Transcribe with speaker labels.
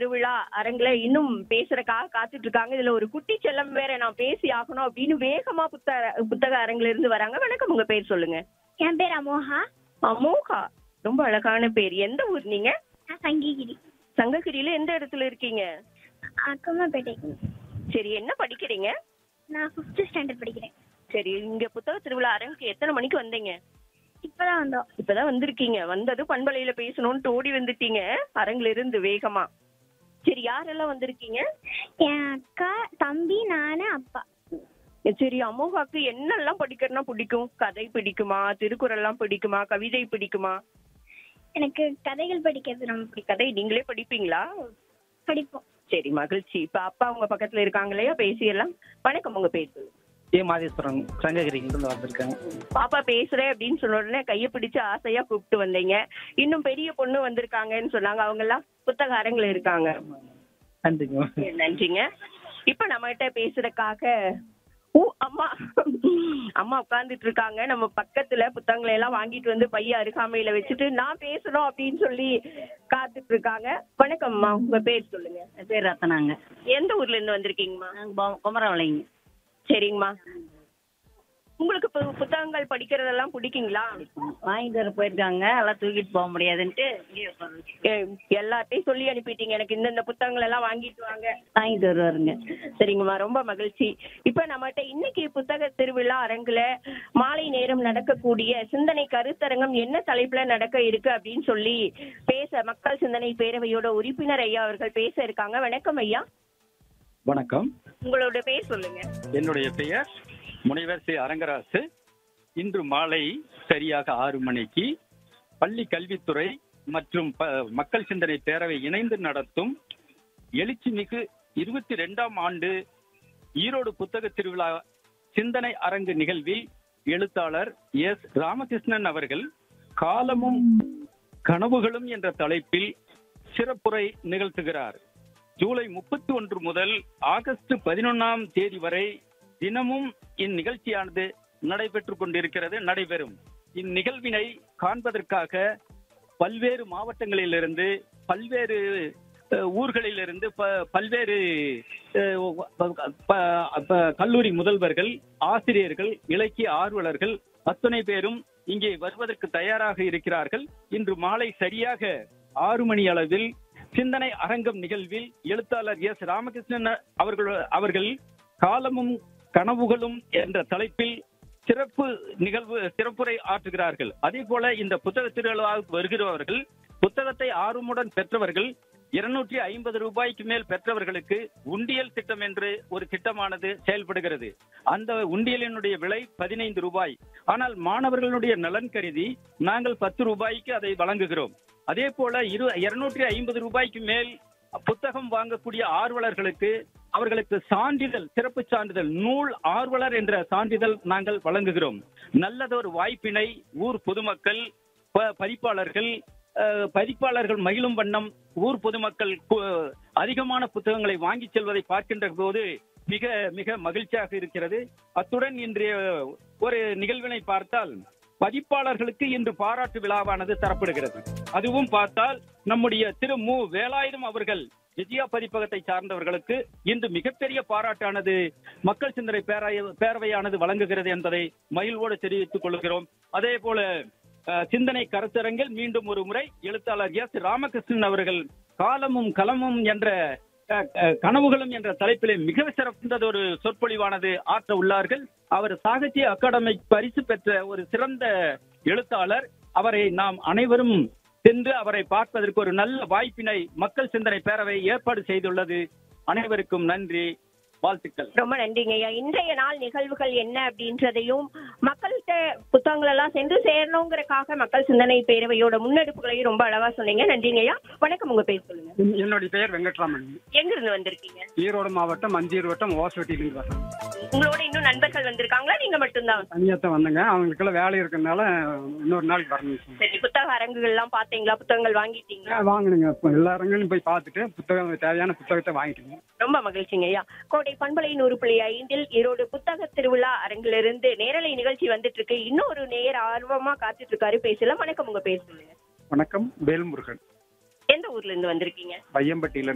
Speaker 1: திருவிழா அரங்குல இன்னும் பேசுறதுக்காக காத்துட்டு இருக்காங்க இதுல ஒரு குட்டி செல்லம் வேற நான் பேசி ஆகணும் அப்படின்னு வேகமா புத்தக புத்தக அரங்குல இருந்து வராங்க வணக்கம் உங்க பேர் சொல்லுங்க
Speaker 2: என் பேர் அமோகா
Speaker 1: அமோகா ரொம்ப அழகான பேர் எந்த ஊர் நீங்க
Speaker 2: நான் சங்ககிரி
Speaker 1: சங்ககிரியில எந்த இடத்துல இருக்கீங்க
Speaker 2: அக்கம்மாப்பேட்டைக்கு
Speaker 1: சரி என்ன படிக்கிறீங்க
Speaker 2: நான் ஃபிஃப்த் ஸ்டாண்டர்ட் படிக்கிறேன்
Speaker 1: சரி இங்க புத்தக திருவிழா அரங்குக்கு எத்தனை மணிக்கு வந்தீங்க
Speaker 2: இப்பதான் வந்தோம்
Speaker 1: இப்பதான் வந்திருக்கீங்க வந்தது பண்பலையில பேசணும்னு ஓடி வந்துட்டீங்க அரங்குல இருந்து வேகமா சரி யாரெல்லாம் வந்திருக்கீங்க
Speaker 2: என் அக்கா தம்பி நானு அப்பா
Speaker 1: சரி அமோகாக்கு என்னெல்லாம் படிக்கிறதுனா பிடிக்கும் கதை பிடிக்குமா திருக்குறள்லாம் பிடிக்குமா கவிதை பிடிக்குமா
Speaker 2: எனக்கு கதைகள் படிக்கிறது ரொம்ப பிடிக்கும்
Speaker 1: கதை நீங்களே படிப்பீங்களா
Speaker 2: படிப்போம்
Speaker 1: சரி மகிழ்ச்சி இப்ப அப்பா உங்க பக்கத்துல இருக்காங்க இல்லையா பேசிடலாம் வணக்கம் உங்க பேர் சொல்லுங்க.
Speaker 3: ஏ மாதேஸ்வரன் சங்ககிரியிலிருந்து வந்திருக்கேன்
Speaker 1: பாப்பா பேசுறேன் அப்படின்னு சொன்ன உடனே கைய பிடிச்சு ஆசையா கூப்பிட்டு வந்தீங்க இன்னும் பெரிய பொண்ணு வந்திருக்காங்கன்னு சொன்னாங்க அவங்க எல்லாம் புத்தக அரங்குல இருக்காங்க
Speaker 3: நன்றிங்க
Speaker 1: நன்றிங்க இப்ப நம்ம கிட்ட பேசுறதுக்காக ஓ அம்மா அம்மா உட்கார்ந்துட்டு இருக்காங்க நம்ம பக்கத்துல புத்தகங்களை எல்லாம் வாங்கிட்டு வந்து பைய அருகாமையில வச்சுட்டு நான் பேசணும் அப்படின்னு சொல்லி காத்துட்டு இருக்காங்க வணக்கம்மா உங்க பேர் சொல்லுங்க
Speaker 4: என் பேர் ரத்தனாங்க
Speaker 1: எந்த ஊர்ல இருந்து வந்திருக்கீங்கம்மா
Speaker 4: நாங்கள் குமரவளைங்க
Speaker 1: சரிங்கம்மா உங்களுக்கு பு- புத்தகங்கள் படிக்கிறதெல்லாம் பிடிக்குங்களா
Speaker 4: வாங்கிட்டு வர போயிருக்காங்க எல்லாம் தூக்கிட்டு போக முடியாதுன்ட்டு இங்கேயே உட்கார்ந்து
Speaker 1: ஏ, எல்லார்ட்டையும் சொல்லி அனுப்பிட்டீங்க எனக்கு இந்தந்த புத்தகங்கள் எல்லாம் வாங்கிட்டு வாங்க
Speaker 4: வாங்கிட்டு வருவாருங்க
Speaker 1: சரிங்கம்மா ரொம்ப மகிழ்ச்சி இப்ப நம்மகிட்ட இன்னைக்கு புத்தக திருவிழா அரங்குல மாலை நேரம் நடக்கக்கூடிய சிந்தனை கருத்தரங்கம் என்ன தலைப்புல நடக்க இருக்கு அப்படின்னு சொல்லி பேச மக்கள் சிந்தனை பேரவையோட உறுப்பினர் ஐயா அவர்கள் பேச இருக்காங்க வணக்கம் ஐயா
Speaker 5: வணக்கம்
Speaker 1: உங்களோட பேர் சொல்லுங்க
Speaker 5: என்னுடைய பெயர் முனைவர் சி அரங்கராசு இன்று மாலை சரியாக ஆறு மணிக்கு பள்ளி கல்வித்துறை மற்றும் ப- மக்கள் சிந்தனை பேரவை இணைந்து நடத்தும் எழுச்சிமிகு இருபத்தி ரெண்டாம் ஆண்டு ஈரோடு புத்தக திருவிழா சிந்தனை அரங்கு நிகழ்வில் எழுத்தாளர் எஸ் ராமகிருஷ்ணன் அவர்கள் காலமும் கனவுகளும் என்ற தலைப்பில் சிறப்புரை நிகழ்த்துகிறார் ஜூலை முப்பத்தி ஒன்று முதல் ஆகஸ்ட் பதினொன்னாம் தேதி வரை தினமும் இந்நிகழ்ச்சியானது நடைபெற்றுக் கொண்டிருக்கிறது நடைபெறும் இந்நிகழ்வினை காண்பதற்காக பல்வேறு மாவட்டங்களிலிருந்து பல்வேறு அஹ், ஊர்களிலிருந்து ப- பல்வேறு அஹ், ப- ப- ப- கல்லூரி முதல்வர்கள் ஆசிரியர்கள் இலக்கிய ஆர்வலர்கள் அத்தனை பேரும் இங்கே வருவதற்கு தயாராக இருக்கிறார்கள் இன்று மாலை சரியாக ஆறு மணி அளவில் சிந்தனை அரங்கம் நிகழ்வில் எழுத்தாளர் எஸ் ராமகிருஷ்ணன் அவர்கள் அவர்கள் காலமும் கனவுகளும் என்ற தலைப்பில் சிறப்பு நிகழ்வு சிறப்புரை ஆற்றுகிறார்கள் அதே போல இந்த புத்தக திருவிழாவுக்கு வருகிறவர்கள் புத்தகத்தை ஆர்வமுடன் பெற்றவர்கள் இருநூற்றி ஐம்பது ரூபாய்க்கு மேல் பெற்றவர்களுக்கு உண்டியல் திட்டம் என்று ஒரு திட்டமானது செயல்படுகிறது அந்த உண்டியலினுடைய விலை பதினைந்து ரூபாய் ஆனால் மாணவர்களுடைய நலன் கருதி நாங்கள் பத்து ரூபாய்க்கு அதை வழங்குகிறோம் அதே போல இரு இருநூற்றி ஐம்பது ரூபாய்க்கு மேல் புத்தகம் வாங்கக்கூடிய ஆர்வலர்களுக்கு அவர்களுக்கு சான்றிதழ் சிறப்பு சான்றிதழ் நூல் ஆர்வலர் என்ற சான்றிதழ் நாங்கள் வழங்குகிறோம் நல்லதொரு வாய்ப்பினை ஊர் பொதுமக்கள் ப- பதிப்பாளர்கள் அஹ், பதிப்பாளர்கள் மகிழும் வண்ணம் ஊர் பொதுமக்கள் கு- அதிகமான புத்தகங்களை வாங்கி செல்வதை பார்க்கின்ற போது மிக மிக மகிழ்ச்சியாக இருக்கிறது அத்துடன் இன்றைய ஒரு நிகழ்வினை பார்த்தால் பதிப்பாளர்களுக்கு இன்று பாராட்டு விழாவானது தரப்படுகிறது அதுவும் பார்த்தால் நம்முடைய திரு மு வேலாயுதம் அவர்கள் விஜயா பதிப்பகத்தை சார்ந்தவர்களுக்கு இன்று மிகப்பெரிய பாராட்டானது மக்கள் சிந்தனை பேராய- பேரவையானது வழங்குகிறது என்பதை மகிழ்வோடு தெரிவித்துக் கொள்கிறோம் அதே போல அஹ், சிந்தனை கருத்தரங்கில் மீண்டும் ஒரு முறை எழுத்தாளர் எஸ் ராமகிருஷ்ணன் அவர்கள் காலமும் களமும் என்ற அஹ், அஹ், கனவுகளும் என்ற தலைப்பிலே மிக சிறந்ததொரு சொற்பொழிவானது ஆற்ற உள்ளார்கள் அவர் சாகித்ய அகாடமி பரிசு பெற்ற ஒரு சிறந்த எழுத்தாளர் அவரை நாம் அனைவரும் சென்று அவரை பார்ப்பதற்கு ஒரு நல்ல வாய்ப்பினை மக்கள் சிந்தனை பேரவை ஏற்பாடு செய்துள்ளது அனைவருக்கும் நன்றி வாழ்த்துக்கள்
Speaker 1: ரொம்ப நன்றிங்க ஐயா இன்றைய நாள் நிகழ்வுகள் என்ன அப்படின்றதையும் மக்கள்கிட்ட புத்தகங்கள் எல்லாம் சென்று சேரணுங்கிறக்காக மக்கள் சிந்தனை பேரவையோட முன்னெடுப்புகளையும் ரொம்ப அழகா சொன்னீங்க நன்றிங்க ஐயா வணக்கம் உங்க பேர் சொல்லுங்க
Speaker 6: என்னுடைய பெயர் வெங்கட்ராமன்
Speaker 1: எங்க இருந்து வந்திருக்கீங்க
Speaker 6: ஈரோடு மாவட்டம் மஞ்சீர் வட்டம் ஓசோட்டியிலிருந்து வரேன்
Speaker 1: உங்களோட இன்னும் நண்பர்கள் வந்திருக்காங்களா நீங்க மட்டும்தான்
Speaker 6: தனியாத்தான் வந்தேங்க அவங்களுக்கெல்லாம் வேலை இருக்கறனால இன்னொரு நாளைக்கு வரணும் சொன்னாங்க.
Speaker 1: சரி புத்தக அரங்குகள் எல்லாம் பாத்தீங்களா புத்தகங்கள் வாங்கிட்டீங்களா
Speaker 6: ஆ, வாங்கினுங்க இப்போ எல்லா இடங்களும் போய் பார்த்துட்டு புத்தகம் தேவையான புத்தகத்தை வாங்கிட்டேங்க
Speaker 1: ரொம்ப மகிழ்ச்சிங்க ஐயா கோடை பண்பலை நூறு புள்ளி ஐந்தில் ஈரோடு புத்தக திருவிழா அரங்கிலிருந்து நேரலை நிகழ்ச்சி வந்துட்டு இருக்கு இன்னொரு நேர் ஆர்வமா காத்துட்டு இருக்காரு பேசலாம் வணக்கம் உங்க பேர் சொல்லுங்க
Speaker 6: வணக்கம் வேல்முருகன்
Speaker 1: எந்த ஊர்ல இருந்து வந்திருக்கீங்க
Speaker 6: பையம்பட்டியில